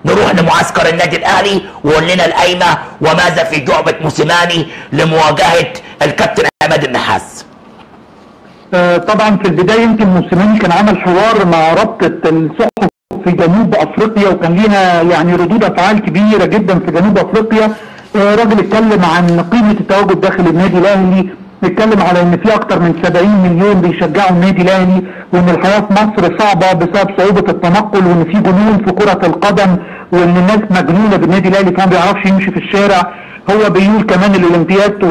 نروح لمعسكر النادي الاهلي وقول لنا القايمه وماذا في جعبه موسيماني لمواجهه الكابتن عماد النحاس آه، طبعا في البدايه يمكن موسيماني كان عمل حوار مع رابطه الصحف في جنوب افريقيا وكان ليها يعني ردود افعال كبيره جدا في جنوب افريقيا آه، راجل اتكلم عن قيمه التواجد داخل النادي الاهلي اتكلم على ان في اكتر من 70 مليون بيشجعوا النادي الاهلي وان الحياه في مصر صعبه بسبب صعوبه التنقل وان في جنون في كره القدم وان الناس مجنونه بالنادي الاهلي فما بيعرفش يمشي في الشارع هو بيقول كمان الاولمبياد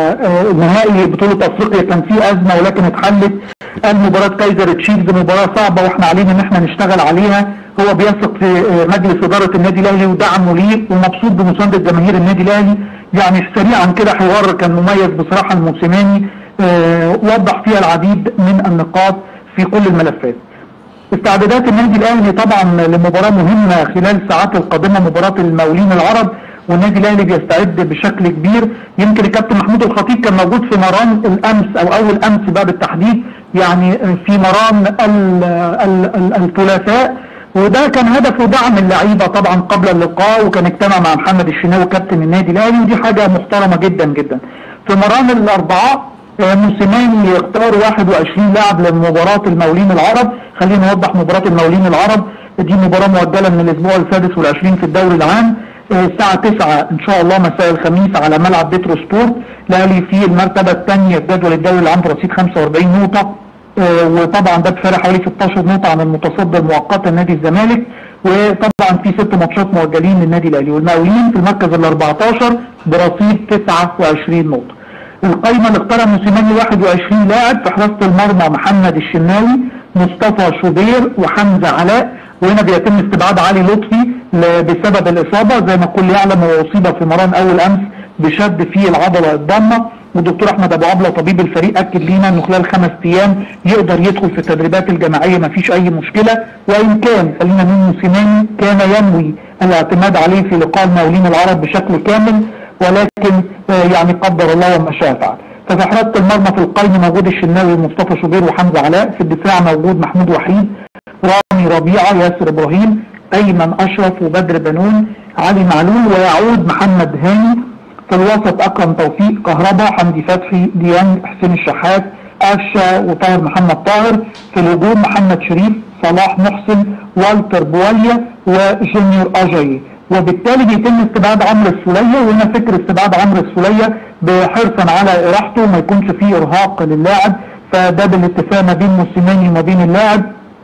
ونهائي بطوله افريقيا كان فيه ازمه ولكن اتحلت قال مباراه كايزر تشيفز مباراه صعبه واحنا علينا ان احنا نشتغل عليها هو بيثق في مجلس اداره النادي الاهلي ودعمه ليه ومبسوط بمسانده جماهير النادي الاهلي يعني سريعا كده حوار كان مميز بصراحه الموسيماني آه، وضح فيها العديد من النقاط في كل الملفات استعدادات النادي الاهلي طبعا لمباراه مهمه خلال الساعات القادمه مباراه المقاولين العرب والنادي الاهلي بيستعد بشكل كبير يمكن الكابتن محمود الخطيب كان موجود في مران الامس او اول امس بقى بالتحديد يعني في مران ال- ال- ال- الثلاثاء وده كان هدفه دعم اللعيبه طبعا قبل اللقاء وكان اجتمع مع محمد الشناوي كابتن النادي الاهلي ودي حاجه محترمه جدا جدا في مران الاربعاء آه، موسيماني يختار 21 لاعب لمباراة المقاولين العرب خلينا نوضح مباراة المقاولين العرب دي مباراة مؤجلة من الأسبوع السادس والعشرين في الدوري العام آه، الساعة 9 إن شاء الله مساء الخميس على ملعب بيترو سبورت الأهلي في المرتبة الثانية في جدول الدوري العام برصيد 45 نقطة آه، وطبعا ده بفارق حوالي 16 نقطة عن المتصدر مؤقتا نادي الزمالك وطبعا في ست ماتشات مؤجلين للنادي الأهلي والمقاولين في المركز ال 14 برصيد 29 نقطة القايمة اللي اختارها موسيماني 21 لاعب في حراسة المرمى محمد الشناوي مصطفى شوبير وحمزة علاء وهنا بيتم استبعاد علي لطفي ل- بسبب الإصابة زي ما الكل يعلم هو أصيب في مران أول أمس بشد في العضلة الضامة والدكتور أحمد أبو عبلة طبيب الفريق أكد لينا إنه خلال خمس أيام يقدر يدخل في التدريبات الجماعية مفيش أي مشكلة وإن كان خلينا نقول موسيماني كان ينوي الاعتماد عليه في لقاء المقاولين العرب بشكل كامل ولكن آه، يعني قدر الله وما شاء فعل ففي حراسه المرمى في القائمه موجود الشناوي ومصطفى شوبير وحمزه علاء في الدفاع موجود محمود وحيد رامي ربيعه ياسر ابراهيم ايمن اشرف وبدر بنون علي معلول ويعود محمد هاني في الوسط اكرم توفيق كهربا حمدي فتحي ديانج حسين الشحات قفشه وطاهر محمد طاهر في الهجوم محمد شريف صلاح محسن والتر بواليا وجونيور اجاي وبالتالي بيتم استبعاد عمرو السوليه وهنا فكر استبعاد عمرو السوليه بحرصا على اراحته وما يكونش فيه ارهاق للاعب فده بالاتفاق ما بين موسيماني وما بين اللاعب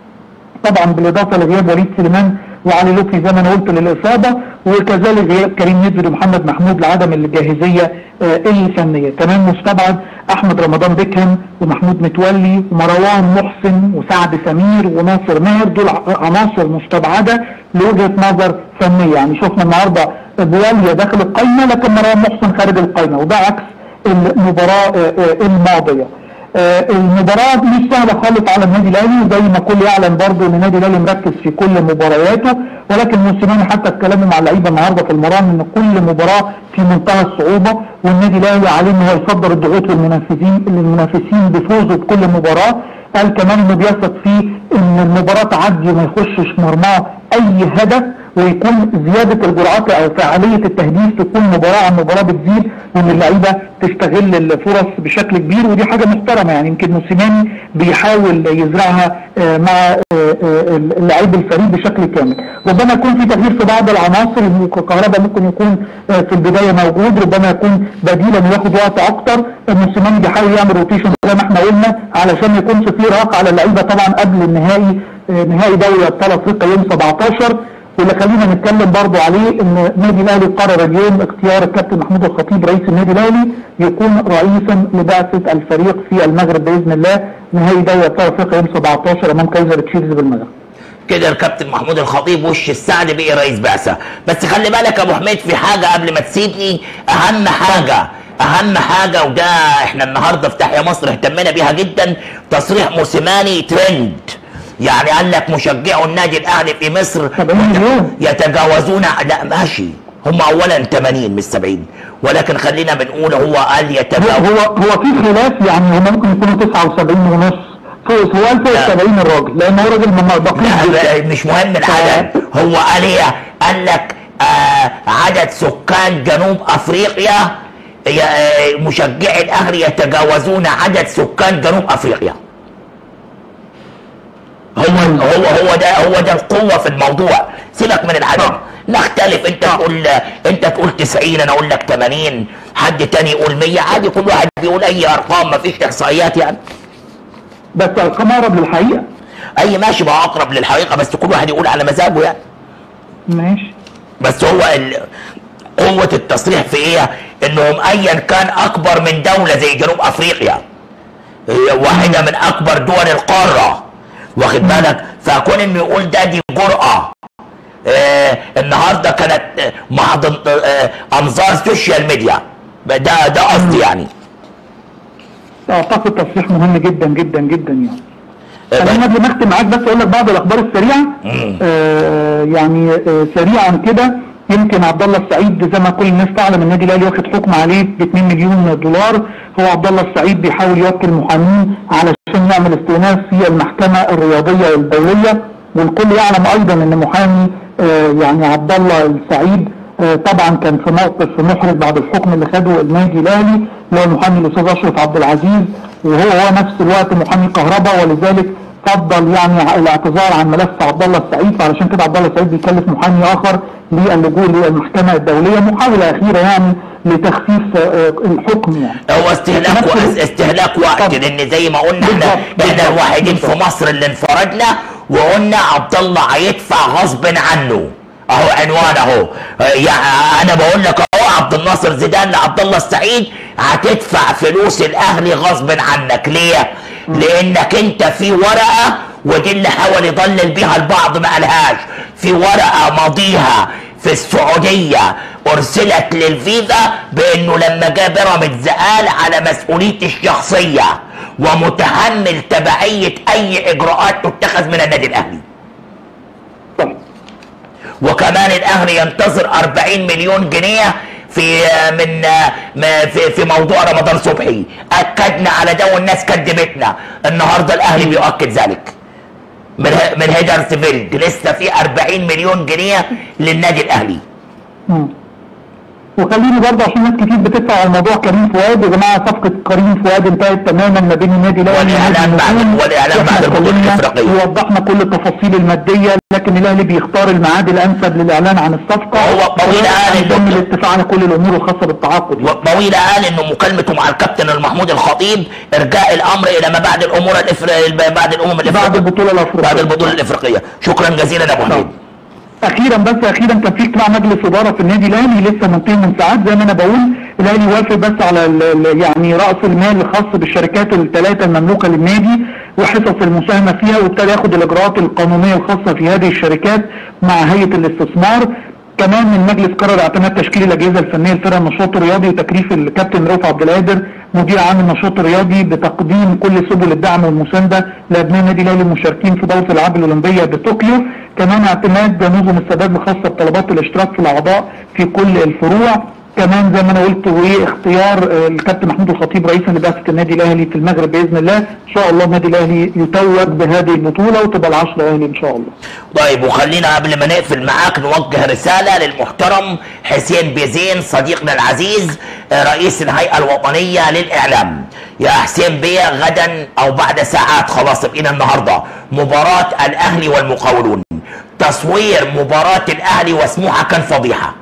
طبعا بالاضافه لغياب وليد سليمان وعلي لطفي زي ما انا قلت للاصابه وكذلك غياب كريم نزل ومحمد محمود لعدم الجاهزيه آه، الفنيه كمان مستبعد احمد رمضان بيكهام ومحمود متولي ومروان محسن وسعد سمير وناصر ماهر دول ع- عناصر مستبعده لوجهه نظر فنيه يعني شفنا النهارده بواليا داخل القائمه لكن مروان محسن خارج القائمه وده عكس المباراه آه، آه، الماضيه آه، المباراة مش سهلة خالص على النادي الأهلي وزي ما الكل يعلم برضه إن النادي الأهلي مركز في كل مبارياته ولكن موسيماني حتى اتكلموا مع اللعيبة النهاردة في المران إن كل مباراة في منتهى الصعوبة والنادي الأهلي عليه إن هو يصدر الضغوط للمنافسين للمنافسين بفوزه بكل مباراة قال كمان إنه بيثق فيه إن المباراة تعدي وما يخشش مرماه أي هدف ويكون زيادة الجرعات أو فعالية التهديف في كل مباراة عن مباراة بتزيد وإن اللعيبة تستغل الفرص بشكل كبير ودي حاجة محترمة يعني يمكن موسيماني بيحاول يزرعها آه، مع آه، آه، اللاعب الفريق بشكل كامل ربما يكون في تغيير في بعض العناصر كهرباء ممكن يكون آه، في البداية موجود ربما يكون بديلا وياخد وقت أكتر موسيماني بيحاول يعمل روتيشن زي ما احنا قلنا علشان يكون في ارهاق على اللعيبة طبعا قبل النهائي آه، نهائي دوري ابطال افريقيا يوم 17 واللي خلينا نتكلم برضو عليه ان النادي الاهلي قرر اليوم اختيار الكابتن محمود الخطيب رئيس النادي الاهلي يكون رئيسا لبعثه الفريق في المغرب باذن الله نهائي دوري ابطال افريقيا يوم 17 امام كايزر تشيفز بالمغرب. كده الكابتن محمود الخطيب وش السعد بقي رئيس بعثه بس خلي بالك يا ابو حميد في حاجه قبل ما تسيبني اهم حاجه اهم حاجه وده احنا النهارده في تحيا مصر اهتمينا بيها جدا تصريح موسيماني ترند يعني قال لك مشجعو النادي الاهلي في مصر 70 مليون. يتجاوزون لا ماشي هم اولا 80 مش 70 ولكن خلينا بنقول هو قال هو يتجاوز هو هو في خلاف يعني هم ممكن يكونوا 79 ونص فوق سؤال فوق لا. 70 الراجل لان هو راجل من دقيق جدا لا مش مهم العدد هو قال ايه قال لك آه عدد سكان جنوب افريقيا ي- آه، مشجعي الاهلي يتجاوزون عدد سكان جنوب افريقيا هو هو هو ده هو ده القوه في الموضوع سيبك من العدد صح. نختلف انت صح. تقول انت تقول 90 انا اقول لك 80 حد تاني يقول 100 عادي كل واحد بيقول اي ارقام ما فيش احصائيات يعني بس ارقام اقرب للحقيقه اي ماشي بقى اقرب للحقيقه بس كل واحد يقول على مزاجه يعني ماشي بس هو ال... قوة التصريح في ايه؟ انهم ايا كان اكبر من دولة زي جنوب افريقيا هي واحدة من اكبر دول القارة واخد بالك؟ فكون انه يقول ده دي جرأة آه النهارده كانت آه، محض آه انظار سوشيال ميديا ده ده قصدي يعني اعتقد تصريح مهم جدا جدا جدا يعني آه، خلينا قبل ما اختم معاك بس اقول لك بعض الاخبار السريعه مم. آه يعني آه سريعا كده يمكن عبد الله السعيد زي ما كل الناس تعلم النادي الاهلي واخد حكم عليه ب 2 مليون دولار هو عبد الله السعيد بيحاول يوكل محامين علشان يعمل استئناف في المحكمه الرياضيه والدوليه والكل يعلم ايضا ان محامي آه يعني عبد الله السعيد آه طبعا كان في موقف محرج بعد الحكم اللي خده النادي الاهلي اللي هو المحامي الاستاذ اشرف عبد العزيز وهو هو نفس الوقت محامي كهرباء ولذلك فضل يعني الاعتذار عن ملف عبد الله السعيد فعلشان كده عبد الله السعيد بيكلف محامي اخر للجوء للمحكمه الدوليه محاوله اخيره يعني لتخفيف آه، الحكم يعني هو استهلاك نفس وقت استهلاك وقت طب. لان زي ما قلنا احنا بالظبط، احنا بالظبط، الوحيدين في بالظبط. مصر اللي انفردنا وقلنا عبد الله هيدفع غصب عنه اهو عنوان اهو يعني انا بقول لك اهو عبد الناصر زيدان لعبد الله السعيد هتدفع فلوس الاهلي غصب عنك ليه؟ لانك انت في ورقه ودي اللي حاول يضلل بيها البعض ما قالهاش في ورقه ماضيها في السعودية أرسلت للفيفا بأنه لما جاء بيراميدز قال على مسؤوليتي الشخصية ومتحمل تبعية أي إجراءات تتخذ من النادي الأهلي طيب وكمان الأهلي ينتظر 40 مليون جنيه في من ما- في في موضوع رمضان صبحي اكدنا على ده والناس كدبتنا النهارده الاهلي بيؤكد ذلك من ه- من هيدرسفيلد لسه في 40 مليون جنيه للنادي الاهلي مم. وخليني برضه عشان ناس كتير بتدفع على موضوع كريم فؤاد يا جماعه صفقه كريم فؤاد انتهت تماما ما بين النادي الاهلي والإعلان ونادي بعد- النجوم. والإعلان وإحنا بعد البطولة اتكلمنا الإفريقية. ووضحنا كل التفاصيل الماديه لكن الاهلي بيختار الميعاد الانسب للاعلان عن الصفقه هو طويل قال ضمن الدكتور. الاتفاق على كل الامور الخاصه بالتعاقد طويلة قال انه مكالمته مع الكابتن المحمود الخطيب ارجاء الامر الى ما بعد الامور الإفر... بعد الامم بعد الافريقيه البطوله الافريقيه بعد البطوله الافريقيه شكرا جزيلا يا ابو حميد اخيرا بس اخيرا كان في اجتماع مجلس اداره في النادي الاهلي لسه منتهي من ساعات زي ما انا بقول الاهلي وافق بس على ال- ال- يعني راس المال الخاص بالشركات الثلاثه المملوكه للنادي وحصص المساهمه فيها وابتدى ياخد الاجراءات القانونيه الخاصه في هذه الشركات مع هيئه الاستثمار كمان المجلس قرر اعتماد تشكيل الاجهزه الفنيه لفرق النشاط الرياضي وتكليف الكابتن رؤوف عبد القادر مدير عام النشاط الرياضي بتقديم كل سبل الدعم والمسانده لابناء النادي الاهلي المشاركين في دوره الالعاب الاولمبيه بطوكيو كمان اعتماد نظم السداد الخاصه بطلبات الاشتراك في الاعضاء في كل الفروع كمان زي ما انا قلت واختيار آه، الكابتن محمود الخطيب رئيسا لبعثه النادي الاهلي في المغرب باذن الله ان شاء الله النادي الاهلي يتوج بهذه البطوله وتبقى العشره الاهلي ان شاء الله طيب وخلينا قبل ما نقفل معاك نوجه رسالة للمحترم حسين بيزين صديقنا العزيز آه، رئيس الهيئة الوطنية للإعلام يا حسين بيه غدا أو بعد ساعات خلاص بقينا النهاردة مباراة الأهلي والمقاولون تصوير مباراة الأهلي وسموحة كان فضيحة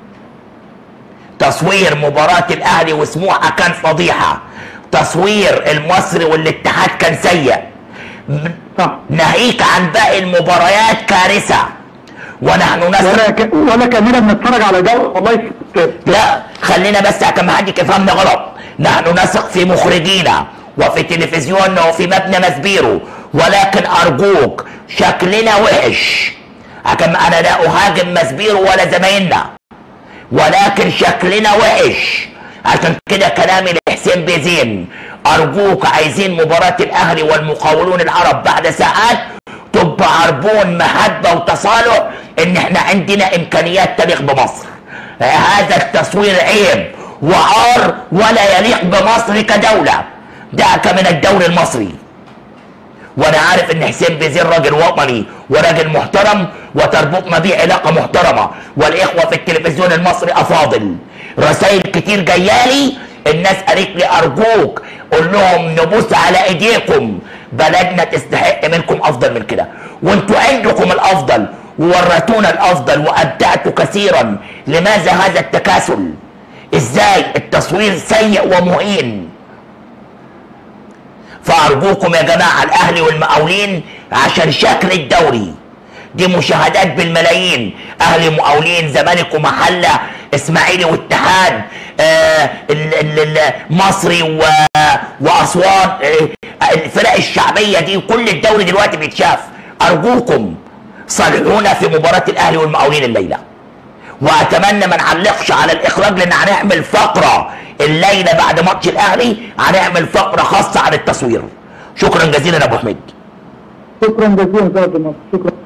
تصوير مباراة الأهلي وسموحة كان فضيحة تصوير المصري والاتحاد كان سيء صح ناهيك عن باقي المباريات كارثة ونحن ولا نثق ك... ولا كاننا بنتفرج على جو والله ت- لا خلينا بس عشان ما حد يفهمنا غلط نحن نثق في مخرجينا وفي تلفزيوننا وفي مبنى مسبيرو ولكن أرجوك شكلنا وحش عشان أنا لا أهاجم مسبيرو ولا زمايلنا ولكن شكلنا وحش عشان كده كلامي لحسين بيزين ارجوك عايزين مباراة الاهلي والمقاولون العرب بعد ساعات تبقى عربون محبة وتصالح ان احنا عندنا امكانيات تليق بمصر هذا التصوير عيب وعار ولا يليق بمصر كدولة دعك من الدوري المصري وانا عارف ان حسين بيزير راجل وطني وراجل محترم وتربطنا بيه علاقه محترمه والاخوه في التلفزيون المصري افاضل رسائل كتير جايالي الناس قالت لي ارجوك قول لهم نبوس على ايديكم بلدنا تستحق منكم افضل من كده وانتوا عندكم الافضل وورثونا الافضل وابدعتوا كثيرا لماذا هذا التكاسل ازاي التصوير سيء ومهين فارجوكم يا جماعه الاهلي والمقاولين عشان شكل الدوري دي مشاهدات بالملايين اهلي مقاولين زمالك ومحله اسماعيلي واتحاد آه ال- ال- ال- مصري و... واسوان آه الفرق الشعبيه دي كل الدوري دلوقتي بيتشاف ارجوكم صالحونا في مباراه الاهلي والمقاولين الليله واتمنى ما نعلقش على الاخراج لان هنعمل فقره الليله بعد ماتش الاهلي هنعمل فقره خاصه عن التصوير شكرا جزيلا يا ابو حميد شكرا جزيلا استاذ مصر شكرا